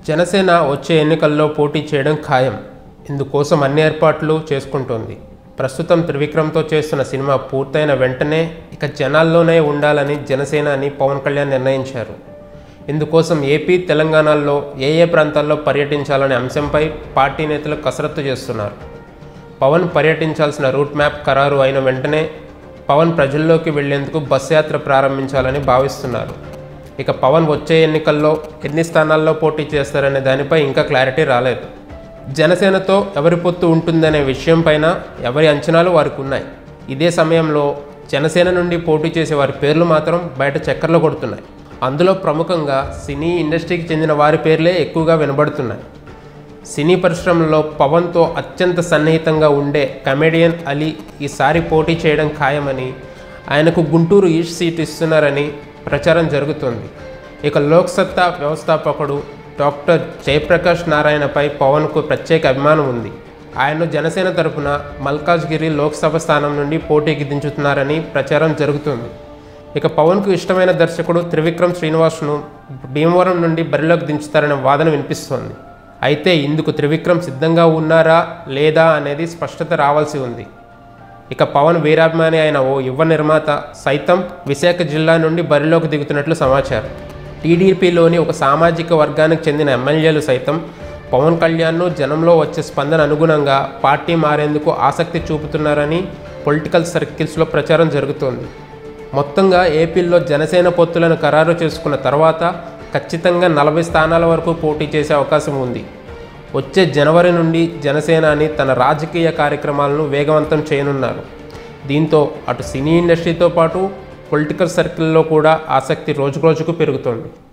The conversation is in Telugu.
జనసేన వచ్చే ఎన్నికల్లో పోటీ చేయడం ఖాయం ఇందుకోసం అన్ని ఏర్పాట్లు చేసుకుంటోంది ప్రస్తుతం త్రివిక్రమ్తో చేస్తున్న సినిమా పూర్తయిన వెంటనే ఇక జనాల్లోనే ఉండాలని జనసేన అని పవన్ కళ్యాణ్ నిర్ణయించారు ఇందుకోసం ఏపీ తెలంగాణలో ఏ ఏ ప్రాంతాల్లో పర్యటించాలనే అంశంపై పార్టీ నేతలు కసరత్తు చేస్తున్నారు పవన్ పర్యటించాల్సిన రూట్ మ్యాప్ ఖరారు అయిన వెంటనే పవన్ ప్రజల్లోకి వెళ్లేందుకు బస్ యాత్ర ప్రారంభించాలని భావిస్తున్నారు ఇక పవన్ వచ్చే ఎన్నికల్లో ఎన్ని స్థానాల్లో పోటీ చేస్తారనే దానిపై ఇంకా క్లారిటీ రాలేదు జనసేనతో ఎవరి పొత్తు ఉంటుందనే విషయం పైన ఎవరి అంచనాలు వారికి ఉన్నాయి ఇదే సమయంలో జనసేన నుండి పోటీ చేసే వారి పేర్లు మాత్రం బయట చక్కర్లు కొడుతున్నాయి అందులో ప్రముఖంగా సినీ ఇండస్ట్రీకి చెందిన వారి పేర్లే ఎక్కువగా వినబడుతున్నాయి సినీ పరిశ్రమలో పవన్తో అత్యంత సన్నిహితంగా ఉండే కమెడియన్ అలీ ఈసారి పోటీ చేయడం ఖాయమని ఆయనకు గుంటూరు ఈస్ట్ సీట్ ఇస్తున్నారని ప్రచారం జరుగుతోంది ఇక లోక్సత్తా వ్యవస్థాపకుడు డాక్టర్ జయప్రకాష్ నారాయణపై పవన్కు ప్రత్యేక అభిమానం ఉంది ఆయన జనసేన తరపున మల్కాజ్గిరి లోక్సభ స్థానం నుండి పోటీకి దించుతున్నారని ప్రచారం జరుగుతుంది ఇక పవన్కు ఇష్టమైన దర్శకుడు త్రివిక్రమ్ శ్రీనివాస్ను భీమవరం నుండి బరిలోకి దించుతారనే వాదన వినిపిస్తోంది అయితే ఇందుకు త్రివిక్రమ్ సిద్ధంగా ఉన్నారా లేదా అనేది స్పష్టత రావాల్సి ఉంది ఇక పవన్ వీరాభిమాని అయిన ఓ యువ నిర్మాత సైతం విశాఖ జిల్లా నుండి బరిలోకి దిగుతున్నట్లు సమాచారం టీడీపీలోని ఒక సామాజిక వర్గానికి చెందిన ఎమ్మెల్యేలు సైతం పవన్ కళ్యాణ్ను జనంలో వచ్చే స్పందన అనుగుణంగా పార్టీ మారేందుకు ఆసక్తి చూపుతున్నారని పొలిటికల్ సర్కిల్స్లో ప్రచారం జరుగుతోంది మొత్తంగా ఏపీలో జనసేన పొత్తులను ఖరారు చేసుకున్న తర్వాత ఖచ్చితంగా నలభై స్థానాల వరకు పోటీ చేసే అవకాశం ఉంది వచ్చే జనవరి నుండి జనసేనాని తన రాజకీయ కార్యక్రమాలను వేగవంతం చేయనున్నారు దీంతో అటు సినీ ఇండస్ట్రీతో పాటు పొలిటికల్ సర్కిల్లో కూడా ఆసక్తి రోజురోజుకు పెరుగుతోంది